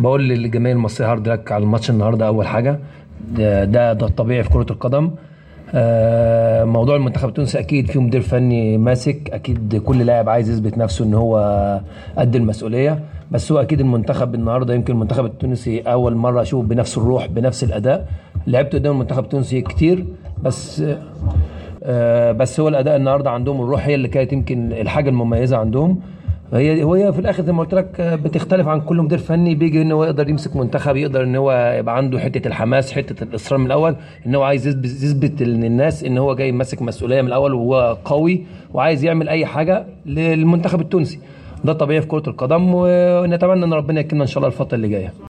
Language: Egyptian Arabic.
بقول للجماهير المصريه هارد لك على الماتش النهارده اول حاجه ده ده, ده الطبيعي في كره القدم آه، موضوع المنتخب التونسي اكيد فيه مدير فني ماسك اكيد كل لاعب عايز يثبت نفسه ان هو قد المسؤوليه بس هو اكيد المنتخب النهارده يمكن المنتخب التونسي اول مره اشوف بنفس الروح بنفس الاداء لعبت قدام المنتخب التونسي كتير بس آه، بس هو الاداء النهارده عندهم الروح هي اللي كانت يمكن الحاجه المميزه عندهم هي هي في الاخر زي ما قلت لك آه، بتختلف عن كل مدير فني بيجي ان هو يقدر يمسك منتخب يقدر ان هو يبقى عنده حته الحماس حته الاصرار من الاول ان هو عايز يثبت يثبت للناس ان هو جاي ماسك مسؤوليه من الاول وهو قوي وعايز يعمل اي حاجه للمنتخب التونسي ده طبيعي في كره القدم ونتمنى ان ربنا يكرمنا ان شاء الله الفتره اللي جايه